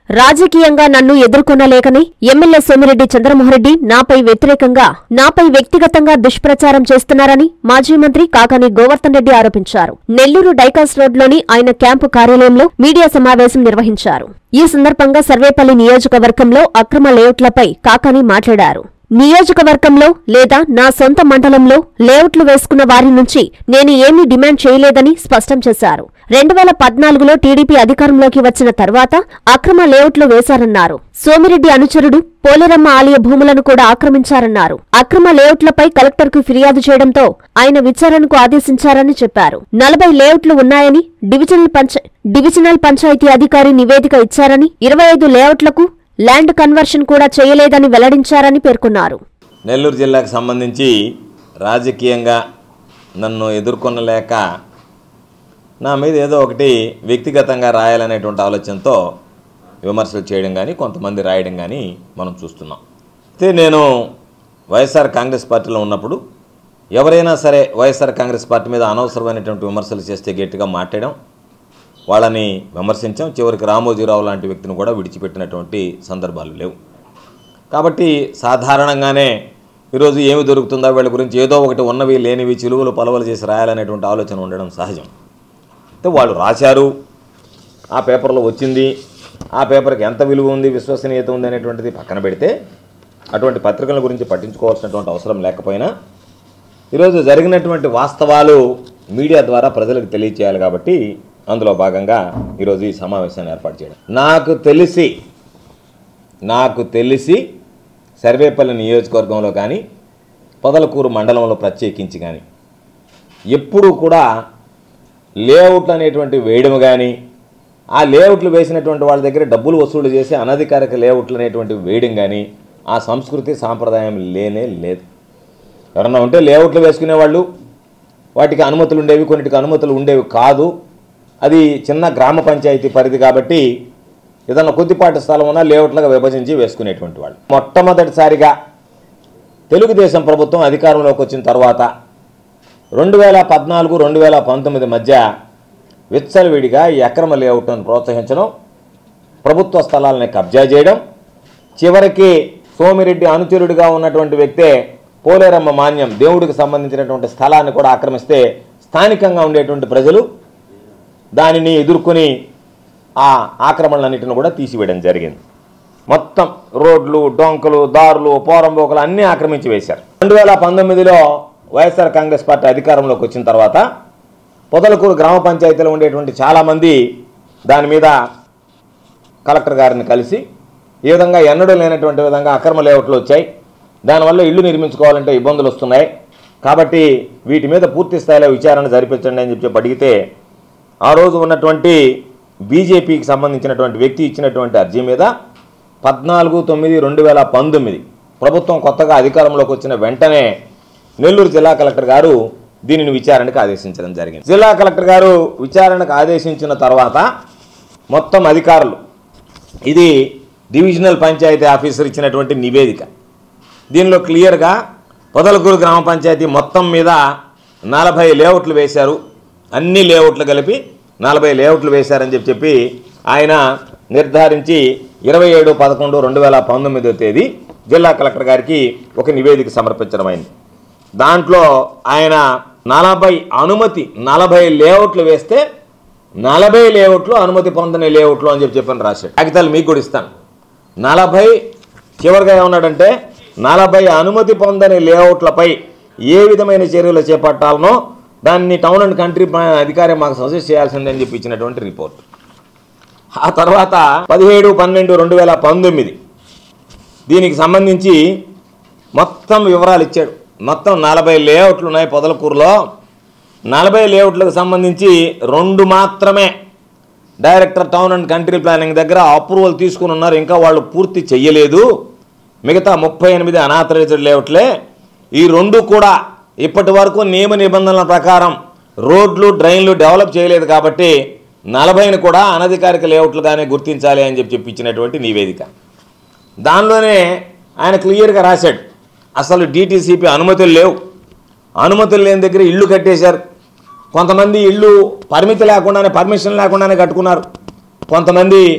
రాజకీయంగా నన్ను ఎదుర్కొనలేకని ఎమ్మెల్యే సోమిరెడ్డి చంద్రమోహన్రెడ్డి నాపై వ్యతిరేకంగా నాపై వ్యక్తిగతంగా దుష్ప్రచారం చేస్తున్నారని మాజీ మంత్రి కాకాని గోవర్ధన్ రెడ్డి ఆరోపించారు నెల్లూరు డైకాస్ రోడ్లోని ఆయన క్యాంపు కార్యాలయంలో మీడియా సమావేశం నిర్వహించారు ఈ సందర్భంగా సర్వేపల్లి నియోజకవర్గంలో అక్రమ లేఅవుట్లపై కాకాని మాట్లాడారు నియోజకవర్గంలో లేదా నా సొంత మండలంలో లేఅవుట్లు వేసుకున్న వారి నుంచి నేను ఏమీ డిమాండ్ చేయలేదని స్పష్టం చేశారు రెండు వేల పద్నాలుగులో టీడీపీ అధికారంలోకి వచ్చిన తర్వాత అక్రమ లేఅవుట్లు వేశారన్నారు సోమిరెడ్డి అనుచరుడు పోలేరమ్మ ఆలయ భూములను కూడా ఆక్రమించారన్నారు అక్రమ లేఅవుట్లపై కలెక్టర్కు ఫిర్యాదు చేయడంతో ఆయన విచారణకు ఆదేశించారని చెప్పారు నలభై లేఅవుట్లు ఉన్నాయని డివిజనల్ పంచ డివిజనల్ పంచాయతీ అధికారి నివేదిక ఇచ్చారని ఇరవై ఐదు లేఅవుట్లకు ల్యాండ్ కన్వర్షన్ కూడా చేయలేదని వెల్లడించారని పేర్కొన్నారు నెల్లూరు జిల్లాకు సంబంధించి రాజకీయంగా నన్ను ఎదుర్కొనలేక నా మీద ఏదో ఒకటి వ్యక్తిగతంగా రాయాలనేటువంటి ఆలోచనతో విమర్శలు చేయడం కానీ కొంతమంది రాయడం కానీ మనం చూస్తున్నాం అయితే నేను వైఎస్ఆర్ కాంగ్రెస్ పార్టీలో ఉన్నప్పుడు ఎవరైనా సరే వైఎస్ఆర్ కాంగ్రెస్ పార్టీ మీద అనవసరమైనటువంటి విమర్శలు చేస్తే గట్టిగా మాట్లాడడం వాళ్ళని విమర్శించాం చివరికి రామోజీరావు లాంటి వ్యక్తిని కూడా విడిచిపెట్టినటువంటి సందర్భాలు లేవు కాబట్టి సాధారణంగానే ఈరోజు ఏమి దొరుకుతుందో వీళ్ళ గురించి ఏదో ఒకటి ఉన్నవి లేనివి చిలువలు పలవలు చేసి రాయాలనేటువంటి ఆలోచన ఉండడం సహజం అయితే వాళ్ళు రాశారు ఆ పేపర్లో వచ్చింది ఆ పేపర్కి ఎంత విలువ ఉంది విశ్వసనీయత ఉంది అనేటువంటిది పక్కన పెడితే అటువంటి పత్రికల గురించి పట్టించుకోవాల్సినటువంటి అవసరం లేకపోయినా ఈరోజు జరిగినటువంటి వాస్తవాలు మీడియా ద్వారా ప్రజలకు తెలియచేయాలి కాబట్టి అందులో భాగంగా ఈరోజు ఈ సమావేశాన్ని ఏర్పాటు చేయడం నాకు తెలిసి నాకు తెలిసి సర్వేపల్లి నియోజకవర్గంలో కానీ పొదలకూరు మండలంలో ప్రత్యేకించి కానీ ఎప్పుడూ కూడా లేఅవుట్లు అనేటువంటి వేయడం కానీ ఆ లేఅవుట్లు వేసినటువంటి వాళ్ళ దగ్గర డబ్బులు వసూలు చేసి అనధికారిక లేఅవుట్లు అనేటువంటి వేయడం కానీ ఆ సంస్కృతి సాంప్రదాయం లేనే లేదు ఎవరన్నా ఉంటే లేఅవుట్లు వేసుకునేవాళ్ళు వాటికి అనుమతులు ఉండేవి కొన్నిటికి అనుమతులు ఉండేవి కాదు అది చిన్న గ్రామ పంచాయతీ పరిధి కాబట్టి ఏదన్నా కొద్దిపాటి స్థలం ఉన్నా లేఅవుట్లుగా విభజించి వేసుకునేటువంటి వాళ్ళు మొట్టమొదటిసారిగా తెలుగుదేశం ప్రభుత్వం అధికారంలోకి వచ్చిన తర్వాత రెండు వేల పద్నాలుగు రెండు వేల పంతొమ్మిది మధ్య విచ్చలవిడిగా ఈ అక్రమ లేఅవుట్ను ప్రోత్సహించడం ప్రభుత్వ స్థలాలని కబ్జా చేయడం చివరికి సోమిరెడ్డి అనుచరుడిగా ఉన్నటువంటి వ్యక్తే పోలేరమ్మ మాన్యం దేవుడికి సంబంధించినటువంటి స్థలాన్ని కూడా ఆక్రమిస్తే స్థానికంగా ఉండేటువంటి ప్రజలు దానిని ఎదుర్కొని ఆ ఆక్రమణలన్నిటిని కూడా తీసివేయడం జరిగింది మొత్తం రోడ్లు డొంకలు దారులు పోరంబోకలు అన్నీ ఆక్రమించి వేశారు రెండు వేల పంతొమ్మిదిలో వైఎస్ఆర్ కాంగ్రెస్ పార్టీ అధికారంలోకి వచ్చిన తర్వాత పొదలకూరు గ్రామ పంచాయతీలో ఉండేటువంటి చాలామంది దాని మీద కలెక్టర్ గారిని కలిసి ఈ విధంగా ఎన్నడూ లేనటువంటి విధంగా అక్రమ లేఅవుట్లు వచ్చాయి దానివల్ల ఇల్లు నిర్మించుకోవాలంటే ఇబ్బందులు వస్తున్నాయి కాబట్టి వీటి మీద పూర్తి స్థాయిలో విచారణ జరిపించండి అని చెప్పి అడిగితే ఆ రోజు ఉన్నటువంటి బీజేపీకి సంబంధించినటువంటి వ్యక్తి ఇచ్చినటువంటి అర్జీ మీద పద్నాలుగు తొమ్మిది రెండు వేల పంతొమ్మిది ప్రభుత్వం కొత్తగా అధికారంలోకి వచ్చిన వెంటనే నెల్లూరు జిల్లా కలెక్టర్ గారు దీనిని విచారణకు ఆదేశించడం జరిగింది జిల్లా కలెక్టర్ గారు విచారణకు ఆదేశించిన తర్వాత మొత్తం అధికారులు ఇది డివిజనల్ పంచాయతీ ఆఫీసర్ ఇచ్చినటువంటి నివేదిక దీనిలో క్లియర్గా పొదలకూరు గ్రామ పంచాయతీ మొత్తం మీద నలభై లేఅవుట్లు వేశారు అన్ని లేఅవుట్లు కలిపి నలభై లేఅవుట్లు వేశారని చెప్పి చెప్పి ఆయన నిర్ధారించి ఇరవై ఏడు పదకొండు రెండు వేల పంతొమ్మిదో తేదీ జిల్లా కలెక్టర్ గారికి ఒక నివేదిక సమర్పించడం అయింది దాంట్లో ఆయన నలభై అనుమతి నలభై లేఅవుట్లు వేస్తే నలభై లేఅవుట్లు అనుమతి పొందని లేఅవుట్లు అని చెప్పి చెప్పని రాశాడు కాగితాలు మీకు కూడా ఇస్తాను నలభై చివరిగా ఏమన్నాడంటే నలభై అనుమతి పొందని లేఅవుట్లపై ఏ విధమైన చర్యలు చేపట్టాలనో దాన్ని టౌన్ అండ్ కంట్రీ ప్లాన్ అధికారి మాకు సజెస్ట్ చేయాల్సిందని చెప్పి ఇచ్చినటువంటి రిపోర్ట్ ఆ తర్వాత పదిహేడు పన్నెండు రెండు వేల పంతొమ్మిది దీనికి సంబంధించి మొత్తం వివరాలు ఇచ్చాడు మొత్తం నలభై లేఅవుట్లు ఉన్నాయి పొదలకూరులో నలభై లేఅవుట్లకు సంబంధించి రెండు మాత్రమే director town and country planning దగ్గర అప్రూవల్ తీసుకుని ఉన్నారు ఇంకా వాళ్ళు పూర్తి చెయ్యలేదు మిగతా ముప్పై ఎనిమిది అనాథరైజ్డ్ లేఅవుట్లే ఈ రెండు కూడా ఇప్పటి వరకు నియమ నిబంధనల ప్రకారం రోడ్లు డ్రైన్లు డెవలప్ చేయలేదు కాబట్టి నలభైని కూడా అనధికారిక లేఅవుట్లుగానే గుర్తించాలి అని చెప్పి చెప్పించినటువంటి నివేదిక దానిలోనే ఆయన క్లియర్గా రాశాడు అసలు డిటీసీపీ అనుమతులు లేవు అనుమతులు లేని దగ్గర ఇల్లు కట్టేశారు కొంతమంది ఇల్లు పరిమితి లేకుండానే పర్మిషన్ లేకుండానే కట్టుకున్నారు కొంతమంది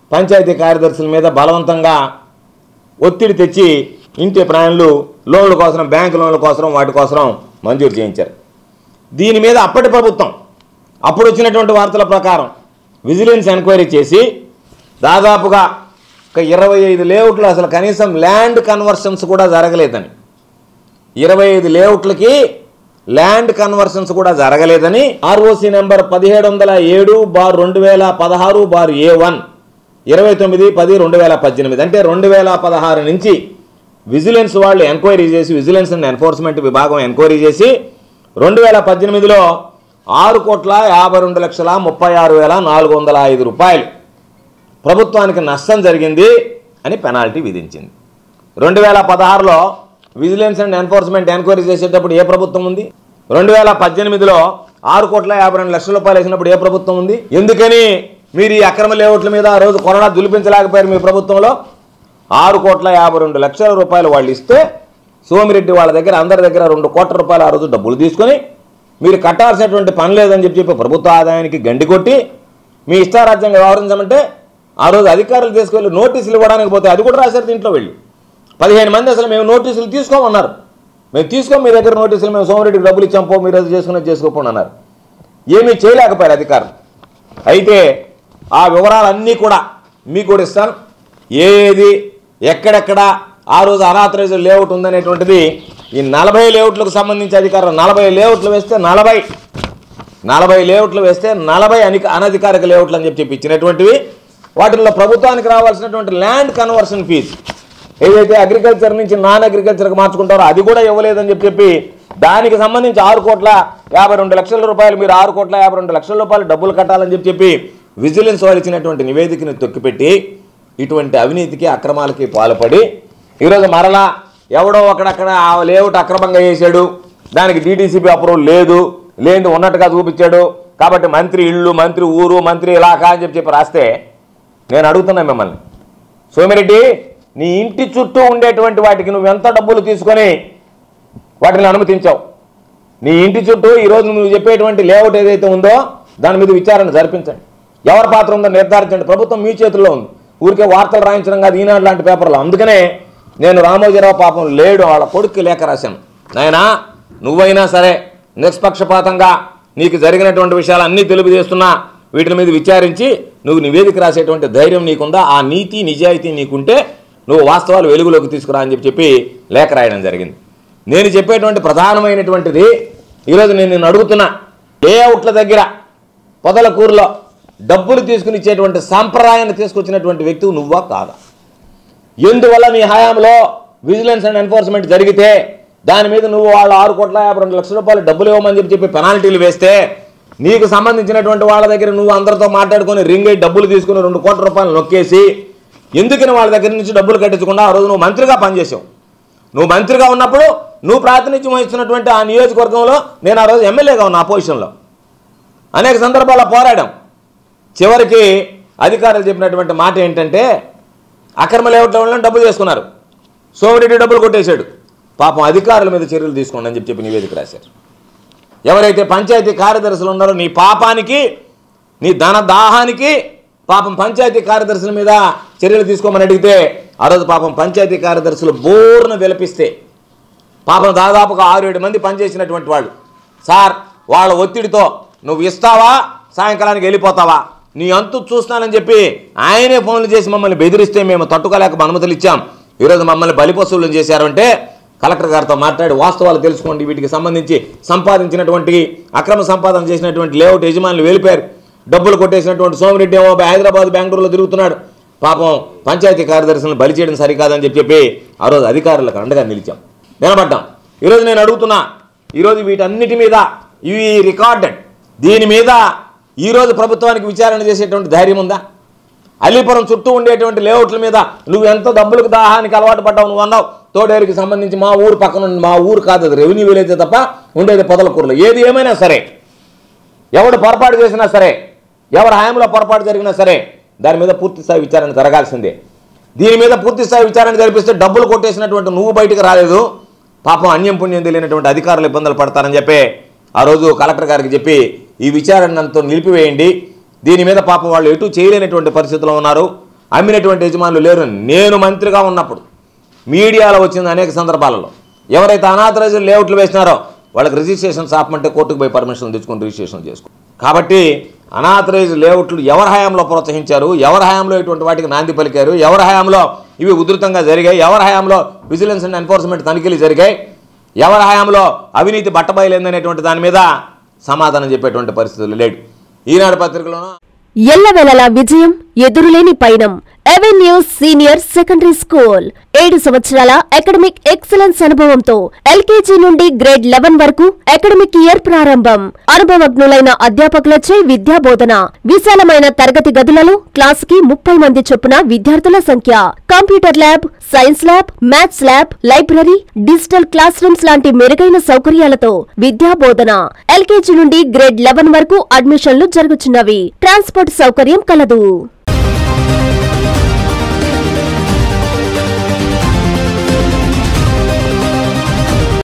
పంచాయతీ కార్యదర్శుల మీద బలవంతంగా ఒత్తిడి తెచ్చి ఇంటి ప్రయాణాలు లోన్ల కోసం బ్యాంకు లోన్ల కోసం వాటి కోసం మంజూరు చేయించారు దీని మీద అప్పటి ప్రభుత్వం అప్పుడు వచ్చినటువంటి వార్తల ప్రకారం విజిలెన్స్ ఎంక్వైరీ చేసి దాదాపుగా ఒక ఇరవై ఐదు లేఅవుట్లు అసలు కనీసం ల్యాండ్ కన్వర్షన్స్ కూడా జరగలేదని ఇరవై ఐదు లేఅవుట్లకి ల్యాండ్ కన్వర్షన్స్ కూడా జరగలేదని ఆర్ఓసి నెంబర్ పదిహేడు వందల ఏడు బార్ రెండు వేల పదహారు బార్ ఏ వన్ ఇరవై తొమ్మిది పది రెండు వేల పద్దెనిమిది అంటే రెండు వేల పదహారు నుంచి విజిలెన్స్ వాళ్ళు ఎంక్వైరీ చేసి విజిలెన్స్ అండ్ ఎన్ఫోర్స్మెంట్ విభాగం ఎంక్వైరీ చేసి రెండు వేల పద్దెనిమిదిలో ఆరు కోట్ల యాభై రెండు లక్షల ముప్పై ఆరు వేల నాలుగు వందల ఐదు రూపాయలు ప్రభుత్వానికి నష్టం జరిగింది అని పెనాల్టీ విధించింది రెండు వేల పదహారులో విజిలెన్స్ అండ్ ఎన్ఫోర్స్మెంట్ ఎంక్వైరీ చేసేటప్పుడు ఏ ప్రభుత్వం ఉంది రెండు వేల పద్దెనిమిదిలో ఆరు కోట్ల యాభై రెండు లక్షల రూపాయలు వేసినప్పుడు ఏ ప్రభుత్వం ఉంది ఎందుకని మీరు ఈ అక్రమ లేఅవుట్ల మీద ఆ రోజు కొరడా దులిపించలేకపోయారు మీ ప్రభుత్వంలో ఆరు కోట్ల యాభై రెండు లక్షల రూపాయలు వాళ్ళు ఇస్తే సోమిరెడ్డి వాళ్ళ దగ్గర అందరి దగ్గర రెండు కోట్ల రూపాయలు ఆ రోజు డబ్బులు తీసుకొని మీరు కట్టాల్సినటువంటి పని లేదని చెప్పి చెప్పి ప్రభుత్వ ఆదాయానికి గండి కొట్టి మీ ఇష్టారాజ్యంగా వ్యవహరించమంటే ఆ రోజు అధికారులు తీసుకెళ్ళి నోటీసులు ఇవ్వడానికి పోతే అది కూడా రాశారు దీంట్లో వెళ్ళి పదిహేను మంది అసలు మేము నోటీసులు తీసుకోమన్నారు మేము తీసుకోం మీ దగ్గర నోటీసులు మేము సోమిరెడ్డికి డబ్బులు ఇచ్చాం పో మీరు అది చేసుకున్నది చేసుకోపోండి అన్నారు ఏమీ చేయలేకపోయారు అధికారులు అయితే ఆ వివరాలన్నీ కూడా మీకు కూడా ఇస్తాను ఏది ఎక్కడెక్కడ ఆ రోజు అనాథరైజ్ లేఅవుట్ ఉందనేటువంటిది ఈ నలభై లేఅవుట్లకు సంబంధించి అధికారులు నలభై లేఅవుట్లు వేస్తే నలభై నలభై లేఅవుట్లు వేస్తే నలభై అనిక అనధికారిక లేఅవుట్లు అని చెప్పి చెప్పి ఇచ్చినటువంటివి వాటిల్లో ప్రభుత్వానికి రావాల్సినటువంటి ల్యాండ్ కన్వర్షన్ ఫీజు ఏదైతే అగ్రికల్చర్ నుంచి నాన్ అగ్రికల్చర్కి మార్చుకుంటారో అది కూడా ఇవ్వలేదని చెప్పి చెప్పి దానికి సంబంధించి ఆరు కోట్ల యాభై రెండు లక్షల రూపాయలు మీరు ఆరు కోట్ల యాభై రెండు లక్షల రూపాయలు డబ్బులు కట్టాలని చెప్పి చెప్పి విజిలెన్స్ వాళ్ళు ఇచ్చినటువంటి నివేదికని తొక్కిపెట్టి ఇటువంటి అవినీతికి అక్రమాలకి పాల్పడి ఈరోజు మరలా ఎవడో ఒకడక్కడ ఆ లేఅవుట్ అక్రమంగా చేశాడు దానికి డీటీసీపీ అప్రూవల్ లేదు లేని ఉన్నట్టుగా చూపించాడు కాబట్టి మంత్రి ఇళ్ళు మంత్రి ఊరు మంత్రి ఇలాకా అని చెప్పి చెప్పి రాస్తే నేను అడుగుతున్నా మిమ్మల్ని సోమిరెడ్డి నీ ఇంటి చుట్టూ ఉండేటువంటి వాటికి నువ్వు ఎంత డబ్బులు తీసుకొని వాటిని అనుమతించావు నీ ఇంటి చుట్టూ ఈరోజు నువ్వు చెప్పేటువంటి లేఅవుట్ ఏదైతే ఉందో దాని మీద విచారణ జరిపించండి ఎవరి పాత్ర ఉందో నిర్ధారించండి ప్రభుత్వం మీ చేతుల్లో ఉంది ఊరికే వార్తలు రాయించడం కాదు ఈనాడు లాంటి పేపర్లో అందుకనే నేను రామోజీరావు పాపం లేడు వాళ్ళ కొడుక్కి లేఖ రాశాను నాయనా నువ్వైనా సరే నిష్పక్షపాతంగా నీకు జరిగినటువంటి విషయాలు అన్నీ తెలియజేస్తున్నా వీటి మీద విచారించి నువ్వు నివేదిక రాసేటువంటి ధైర్యం నీకుందా ఆ నీతి నిజాయితీ నీకుంటే నువ్వు వాస్తవాలు వెలుగులోకి తీసుకురా అని చెప్పి చెప్పి లేఖ రాయడం జరిగింది నేను చెప్పేటువంటి ప్రధానమైనటువంటిది ఈరోజు నేను నిన్ను అడుగుతున్నా లేఅవుట్ల దగ్గర పొదలకూరులో డబ్బులు తీసుకుని ఇచ్చేటువంటి సాంప్రదాయాన్ని తీసుకొచ్చినటువంటి వ్యక్తి నువ్వా కాదా ఎందువల్ల నీ హయాంలో విజిలెన్స్ అండ్ ఎన్ఫోర్స్మెంట్ జరిగితే దాని మీద నువ్వు వాళ్ళు ఆరు కోట్ల యాభై రెండు లక్షల రూపాయలు డబ్బులు ఇవ్వమని చెప్పి చెప్పి పెనాల్టీలు వేస్తే నీకు సంబంధించినటువంటి వాళ్ళ దగ్గర నువ్వు అందరితో మాట్లాడుకొని రింగ్ అయ్యి డబ్బులు తీసుకుని రెండు కోట్ల రూపాయలు నొక్కేసి ఎందుకని వాళ్ళ దగ్గర నుంచి డబ్బులు కట్టించకుండా ఆ రోజు నువ్వు మంత్రిగా పనిచేసావు నువ్వు మంత్రిగా ఉన్నప్పుడు నువ్వు ప్రాతినిధ్యం వహిస్తున్నటువంటి ఆ నియోజకవర్గంలో నేను ఆ రోజు ఎమ్మెల్యేగా ఉన్నా ఆ పొజిషన్లో అనేక సందర్భాల్లో పోరాడాం చివరికి అధికారులు చెప్పినటువంటి మాట ఏంటంటే అక్రమ లేఅవుట్ల వల్ల డబ్బులు చేసుకున్నారు సోమిరెడ్డి డబ్బులు కొట్టేశాడు పాపం అధికారుల మీద చర్యలు తీసుకోండి అని చెప్పి చెప్పి నివేదిక రాశారు ఎవరైతే పంచాయతీ కార్యదర్శులు ఉన్నారో నీ పాపానికి నీ ధన దాహానికి పాపం పంచాయతీ కార్యదర్శుల మీద చర్యలు తీసుకోమని అడిగితే ఆ రోజు పాపం పంచాయతీ కార్యదర్శులు బోర్ను విలపిస్తే పాపం దాదాపుగా ఆరు ఏడు మంది పనిచేసినటువంటి వాళ్ళు సార్ వాళ్ళ ఒత్తిడితో నువ్వు ఇస్తావా సాయంకాలానికి వెళ్ళిపోతావా నీ అంతు చూస్తానని చెప్పి ఆయనే ఫోన్లు చేసి మమ్మల్ని బెదిరిస్తే మేము తట్టుకోలేక అనుమతులు ఇచ్చాం ఈరోజు మమ్మల్ని బలిపశువులను చేశారంటే కలెక్టర్ గారితో మాట్లాడి వాస్తవాలు తెలుసుకోండి వీటికి సంబంధించి సంపాదించినటువంటి అక్రమ సంపాదన చేసినటువంటి లేఅవుట్ యజమానులు వెళ్ళిపోయారు డబ్బులు కొట్టేసినటువంటి సోమిరెడ్డి ఏమో హైదరాబాద్ బెంగళూరులో తిరుగుతున్నాడు పాపం పంచాయతీ కార్యదర్శులను బలి చేయడం సరికాదని చెప్పి చెప్పి ఆ రోజు అధికారులకు అండగా నిలిచాం నిలబడ్డాం ఈరోజు నేను అడుగుతున్నా ఈరోజు వీటన్నిటి మీద ఇవి రికార్డెడ్ దీని మీద ఈరోజు ప్రభుత్వానికి విచారణ చేసేటువంటి ధైర్యం ఉందా అల్లీపురం చుట్టూ ఉండేటువంటి లేఅవుట్ల మీద నువ్వు ఎంత డబ్బులకు దాహానికి అలవాటు పడ్డావు నువ్వు అన్నావు తోడేరుకి సంబంధించి మా ఊరు పక్కన ఉంది. మా ఊరు కాదు అది రెవెన్యూ విలేజ్ తప్ప ఉండేది పొదలకూరులో ఏది ఏమైనా సరే ఎవడు పొరపాటు చేసినా సరే ఎవరి హయాంలో పొరపాటు జరిగినా సరే దాని మీద పూర్తి స్థాయి విచారణ జరగాల్సిందే దీని మీద పూర్తి స్థాయి విచారణ జరిపిస్తే డబ్బులు కొట్టేసినటువంటి నువ్వు బయటకు రాలేదు పాపం అన్యం పుణ్యం తెలియనటువంటి అధికారులు ఇబ్బందులు పడతారని చెప్పి ఆ రోజు కలెక్టర్ గారికి చెప్పి ఈ విచారణతో నిలిపివేయండి దీని మీద పాపం వాళ్ళు ఎటు చేయలేనటువంటి పరిస్థితిలో ఉన్నారు అమ్మినటువంటి యజమానులు లేరు నేను మంత్రిగా ఉన్నప్పుడు మీడియాలో వచ్చింది అనేక సందర్భాలలో ఎవరైతే అనాథరైజ్డ్ లేఅవుట్లు వేసినారో వాళ్ళకి రిజిస్ట్రేషన్స్ ఆపమంటే కోర్టుకు పోయి పర్మిషన్ తెచ్చుకొని రిజిస్ట్రేషన్ చేసుకో కాబట్టి అనాథరైజ్డ్ లేఅవుట్లు ఎవరి హయాంలో ప్రోత్సహించారు ఎవరి హయాంలో ఇటువంటి వాటికి నాంది పలికారు ఎవరి హయాంలో ఇవి ఉధృతంగా జరిగాయి ఎవరి హయాంలో విజిలెన్స్ అండ్ ఎన్ఫోర్స్మెంట్ తనిఖీలు జరిగాయి ఎవరి హయాంలో అవినీతి బట్టబయలైందనేటువంటి దాని మీద సమాధానం చెప్పేటువంటి పరిస్థితులు లేడు ఈనాడు పత్రికలోనూ ఎల్లవెలలా విజయం ఎదురులేని పయనం అవెన్యూస్ సీనియర్ సెకండరీ స్కూల్ ఏడు సంవత్సరాల అకాడమిక్ ఎక్సలెన్స్ అనుభవంతో ఎల్కేజీ నుండి గ్రేడ్ లెవెన్ వరకు అకాడమిక్ ఇయర్ ప్రారంభం అనుభవజ్ఞులైన అధ్యాపకులచే విద్యా బోధన విశాలమైన తరగతి గదులలో క్లాస్ కి ముప్పై మంది చొప్పున విద్యార్థుల సంఖ్య computer lab science lab maths lab library digital class rooms లాంటి మెరుగైన సౌకర్యాలతో విద్యా బోధన ఎల్కేజీ నుండి గ్రేడ్ లెవెన్ వరకు అడ్మిషన్లు జరుగుతున్నవి ట్రాన్స్పోర్ట్ సౌకర్యం కలదు